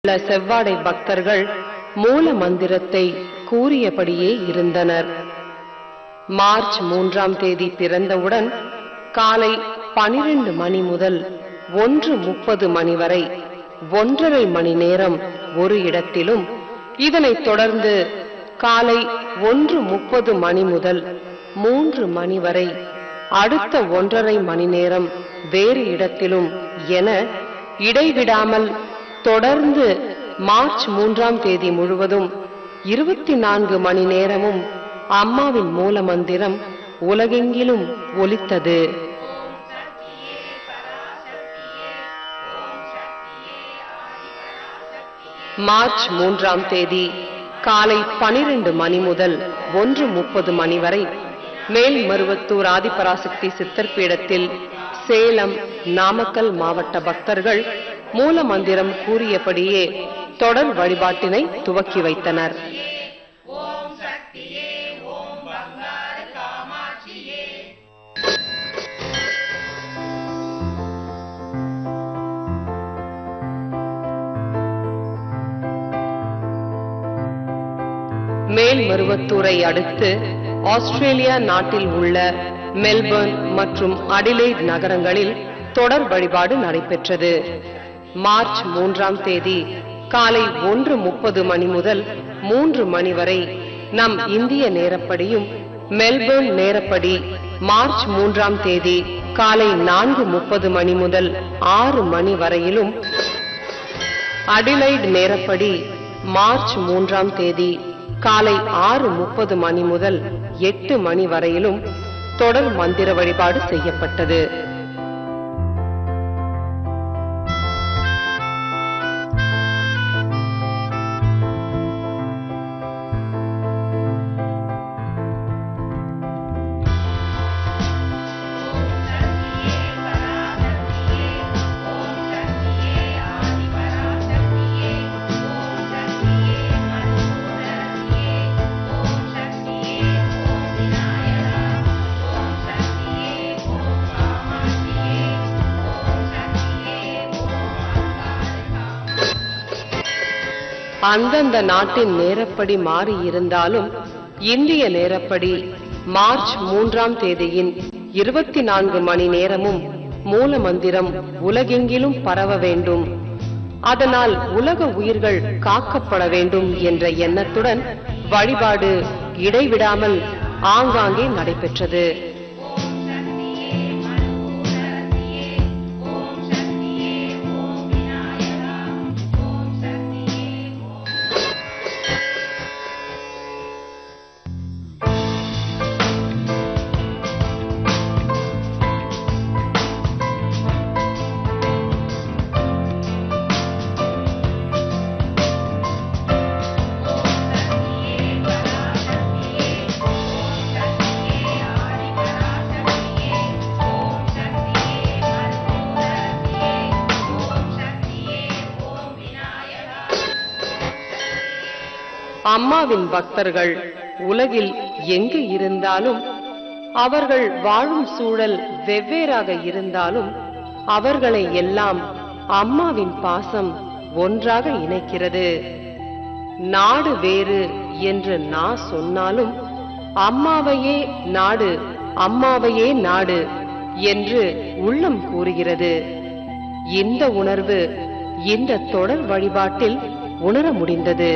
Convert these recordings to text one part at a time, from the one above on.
உள்ள செவ்வாடை பக்தர்கள் மூல மந்திரத்தை கூறியபடியே இருந்தனர் மார்ச் மூன்றாம் தேதி பிறந்தவுடன் காலை பனிரெண்டு மணி முதல் ஒன்று முப்பது மணி வரை ஒன்றரை மணி நேரம் ஒரு இடத்திலும் இதனைத் தொடர்ந்து காலை ஒன்று முப்பது மணி முதல் மூன்று மணி வரை அடுத்த ஒன்றரை மணி நேரம் வேறு இடத்திலும் என இடைவிடாமல் தொடர்ந்து மார்ச் மூன்றாம் தேதி முழுவதும் இருபத்தி நான்கு மணி நேரமும் அம்மாவின் மூல மந்திரம் உலகெங்கிலும் ஒலித்தது மார்ச் மூன்றாம் தேதி காலை பனிரெண்டு மணி முதல் ஒன்று முப்பது மணி வரை மேல்மருவத்தூர் ஆதிபராசக்தி சித்தர் பீடத்தில் சேலம் நாமக்கல் மாவட்ட பக்தர்கள் மூல மந்திரம் கூறியபடியே தொடர் வழிபாட்டினை துவக்கி வைத்தனர் மேல்மருவத்தூரை அடுத்து ஆஸ்திரேலியா நாட்டில் உள்ள மெல்பர்ன் மற்றும் அடிலைட் நகரங்களில் தொடர் வழிபாடு நடைபெற்றது மார்ச் மூன்றாம் தேதி காலை ஒன்று முப்பது மணி முதல் மூன்று மணி வரை நம் இந்திய நேரப்படியும் மெல்பர்ன் நேரப்படி மார்ச் மூன்றாம் தேதி காலை நான்கு முப்பது மணி முதல் ஆறு மணி வரையிலும் அடிலைட் நேரப்படி மார்ச் மூன்றாம் தேதி காலை ஆறு முப்பது மணி முதல் எட்டு மணி வரையிலும் தொடர் மந்திர வழிபாடு செய்யப்பட்டது அந்தந்த நாட்டின் நேரப்படி மாறி இருந்தாலும் இந்திய நேரப்படி மார்ச் மூன்றாம் தேதியின் இருபத்தி நான்கு மணி நேரமும் மூல மந்திரம் உலகெங்கிலும் பரவ வேண்டும் அதனால் உலக உயிர்கள் காக்கப்பட வேண்டும் என்ற எண்ணத்துடன் வழிபாடு இடைவிடாமல் ஆங்காங்கே நடைபெற்றது அம்மாவின் பக்தர்கள் உலகில் எங்கு இருந்தாலும் அவர்கள் வாழும் சூழல் வெவ்வேறாக இருந்தாலும் அவர்களை எல்லாம் அம்மாவின் பாசம் ஒன்றாக இணைக்கிறது நாடு வேறு என்று நான் சொன்னாலும் அம்மாவையே நாடு அம்மாவையே நாடு என்று உள்ளம் கூறுகிறது இந்த உணர்வு இந்த தொடர் வழிபாட்டில் உணர முடிந்தது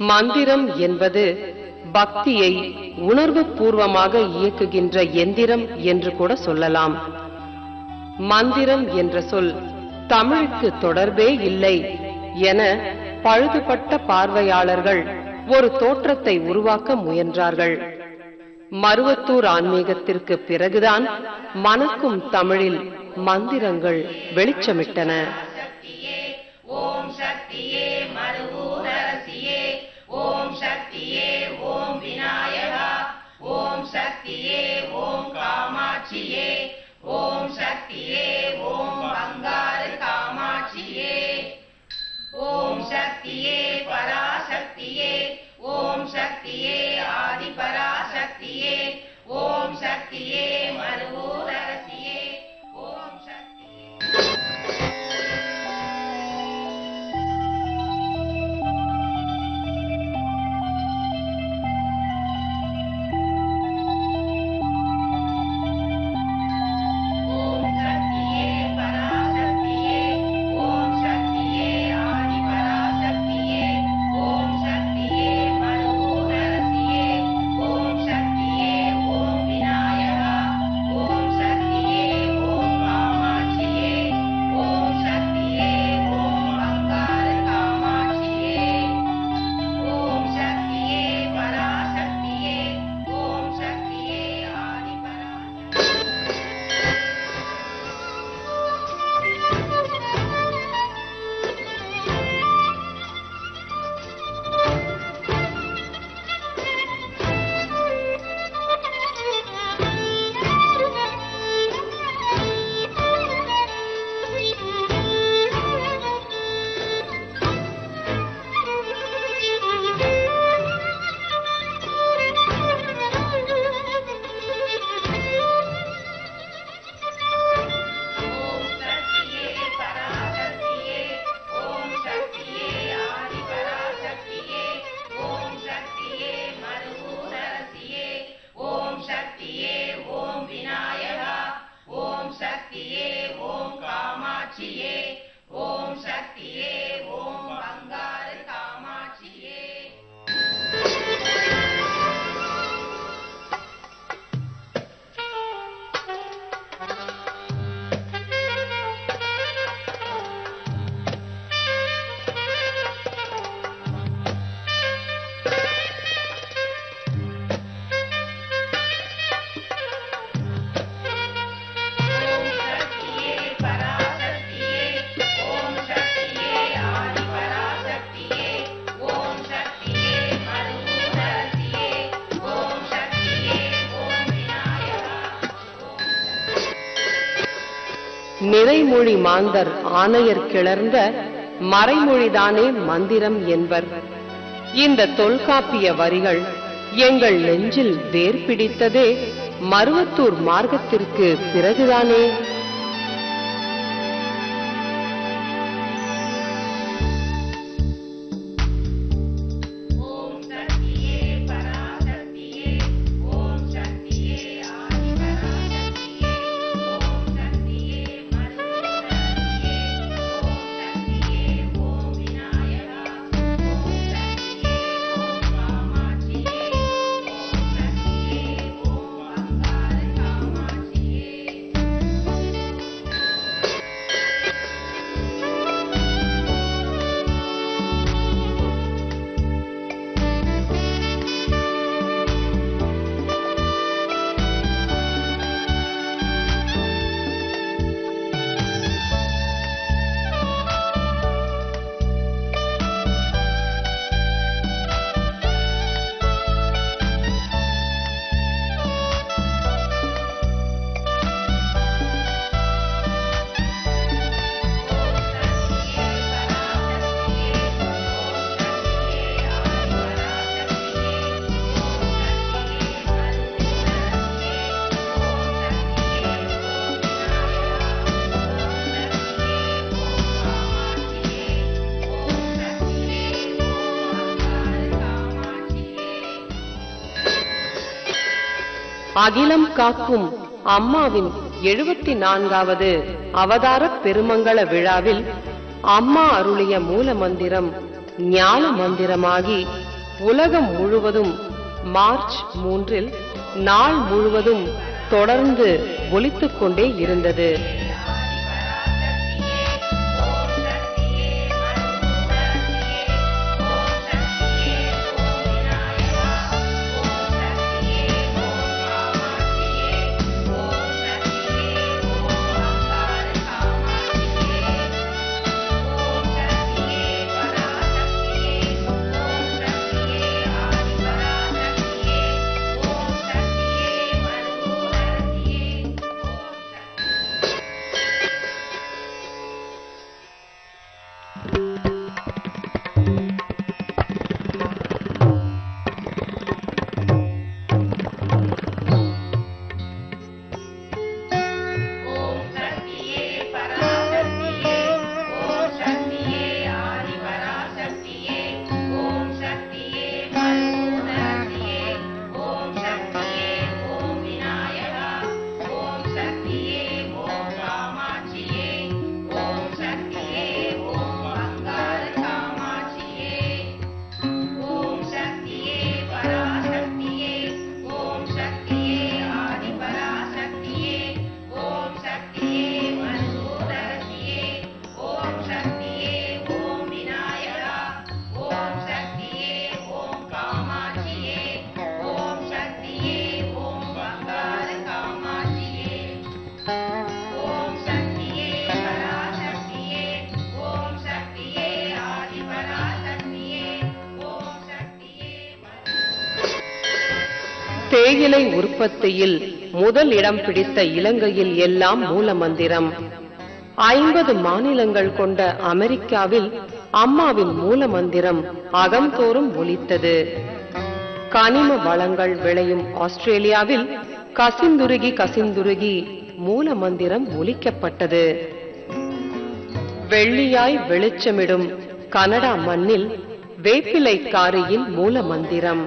மந்திரம் என்பது பக்தியை உணர்வு பூர்வமாக இயக்குகின்ற எந்திரம் என்று கூட சொல்லலாம் மந்திரம் என்ற சொல் தமிழுக்கு தொடர்பே இல்லை என பழுதுபட்ட பார்வையாளர்கள் ஒரு தோற்றத்தை உருவாக்க முயன்றார்கள் மருவத்தூர் ஆன்மீகத்திற்கு பிறகுதான் மனக்கும் தமிழில் மந்திரங்கள் வெளிச்சமிட்டன ஓம் சக்தியே மருகூரசியே ஓம் சக்தியே ஓம் விநாயகா ஓம் சக்தியே ஓம் காமாட்சியே ஓம் சக்தியே ஓம் பங்காரு காமாட்சியே ஓம் சக்தியே பராசக்தியே ஓம் சக்தியே ஆதி பராசக்தியே ஓம் சக்தியே மருகூரசியே ஓம் சக்தியே ஓம் சக்தியே பராசக்தியே ஓம் சக்தியே ஆதி பராசக்தியே ஓம் சக்தியே மருகூரசியே ஓம் சக்தியே ஓம் விநாயகா ஓம் சக்தியே ஓம் காமாட்சியே ஓம் சக்தியே ஓம் பங்காரு காமாட்சியே ஓம் சக்தியே பராசக்தியே ஓம் சக்தியே ஆதி பராசக்தியே ஓம் சக்தியே பராசக்தியே ஓம் சக்தியே ஆதி பராசக்தியே ஓம் சக்தியே மருகூரசியே ஓம் சக்தியே ஓம் விநாயகா ஓம் சக்தியே ஓம் காமாட்சியே ஓம் சக்தியே ஓம் பங்காரு காமாட்சியே ஓம் சக்தியே பராசக்தியே ஓம் சக்தியே ஆதி பராசக்தியே ஓம் சக்தியே மருகூரசியே ஓம் சக்தியே ஓம் விநாயகா நிறைமொழி மாந்தர் ஆணையர் கிளர்ந்த மறைமொழிதானே மந்திரம் என்பர் இந்த தொல்காப்பிய வரிகள் எங்கள் நெஞ்சில் வேர் பிடித்ததே மருவத்தூர் மார்க்கத்திற்கு பிறகுதானே ஓம் சக்தியே பராசக்தியே ஓம் சக்தியே ஆதி பராசக்தியே ஓம் சக்தியே மருகூரசியே ஓம் சக்தியே ஓம் விநாயகா ஓம் சக்தியே ஓம் காமாட்சியே ஓம் சக்தியே ஓம் பங்காரு காமாட்சியே அகிலம் காக்கும் அம்மாவின் எழுபத்தி நான்காவது அவதார பெருமங்கள விழாவில் அம்மா அருளிய மூல மந்திரம் ஞான மந்திரமாகி உலகம் முழுவதும் மார்ச் மூன்றில் நாள் முழுவதும் தொடர்ந்து ஒலித்துக் கொண்டே இருந்தது தேயிலை உற்பத்தியில் முதல் இடம் பிடித்த இலங்கையில் எல்லாம் மூல மந்திரம் ஐம்பது மாநிலங்கள் கொண்ட அமெரிக்காவில் அம்மாவின் மூல மந்திரம் அகம்தோறும் ஒலித்தது கனிம வளங்கள் விளையும் ஆஸ்திரேலியாவில் கசிந்துருகி கசிந்துருகி மூல மந்திரம் ஒலிக்கப்பட்டது வெள்ளியாய் வெளிச்சமிடும் கனடா மண்ணில் வேப்பிலைக்காரியின் மூல மந்திரம்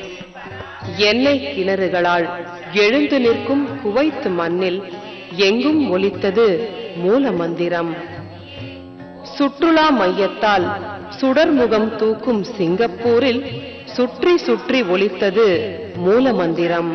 எண்ணெய் கிணறுகளால் எழுந்து நிற்கும் குவைத் மண்ணில் எங்கும் ஒலித்தது மூல மந்திரம் சுற்றுலா மையத்தால் சுடர்முகம் தூக்கும் சிங்கப்பூரில் சுற்றி சுற்றி ஒலித்தது மூல மந்திரம்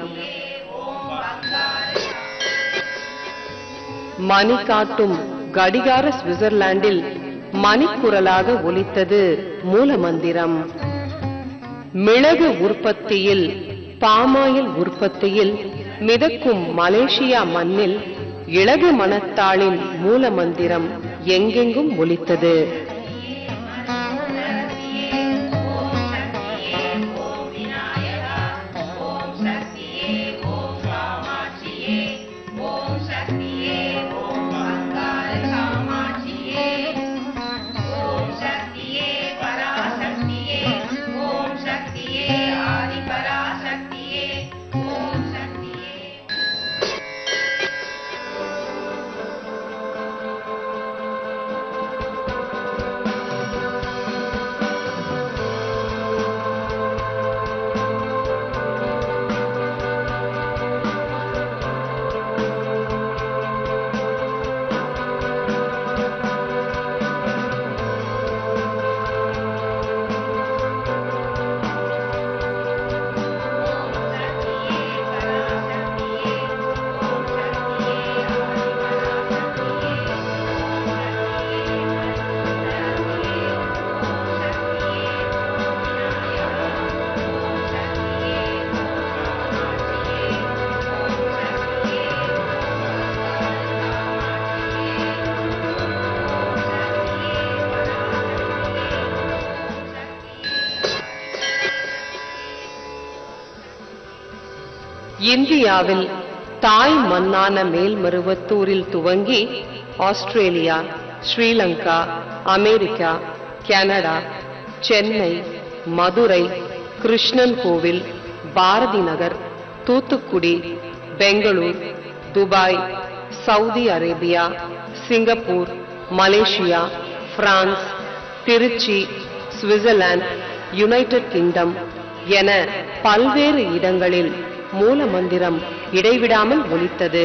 மணி காட்டும் கடிகார சுவிட்சர்லாந்தில் மணிக்குரலாக ஒலித்தது மூல மந்திரம் மிளகு உற்பத்தியில் பாமாயில் உற்பத்தியில் மிதக்கும் மலேசியா மண்ணில் இளகு மனத்தாளின் மூல மந்திரம் எங்கெங்கும் ஒலித்தது இந்தியாவில் தாய் மண்ணான மேல்மருவத்தூரில் துவங்கி Australia Sri Lanka America Canada Chennai Madurai Krishnan Kovil Bharathi Nagar Thoothukudi Bangalore Dubai Saudi Arabia Singapore Malaysia France Trichy Switzerland United Kingdom என பல்வேறு இடங்களில் மூல மந்திரம் இடைவிடாமல் ஒலித்தது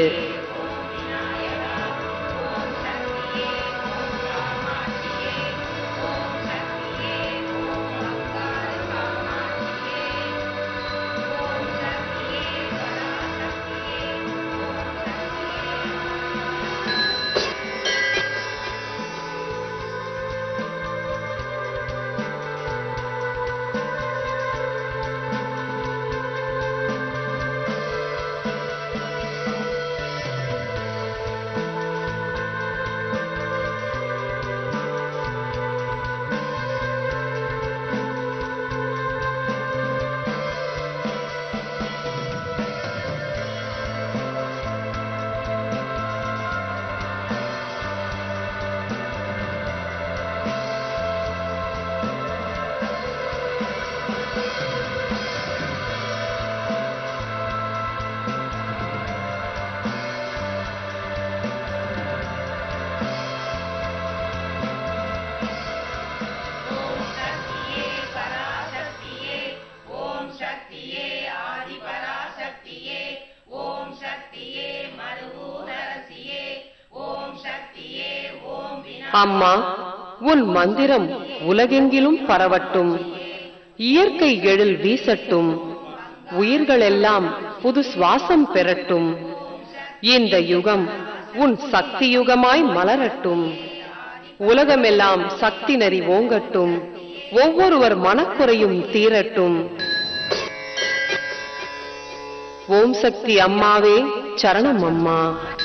அம்மா உன் மந்திரம் உலகெங்கிலும் பரவட்டும் இயற்கை எழில் வீசட்டும் உயிர்களெல்லாம் புது சுவாசம் பெறட்டும் இந்த யுகம் உன் சக்தி யுகமாய் மலரட்டும் உலகமெல்லாம் சக்தி நெறி ஓங்கட்டும் ஒவ்வொருவர் மனக்குறையும் தீரட்டும் ஓம் சக்தி அம்மாவே சரணம் அம்மா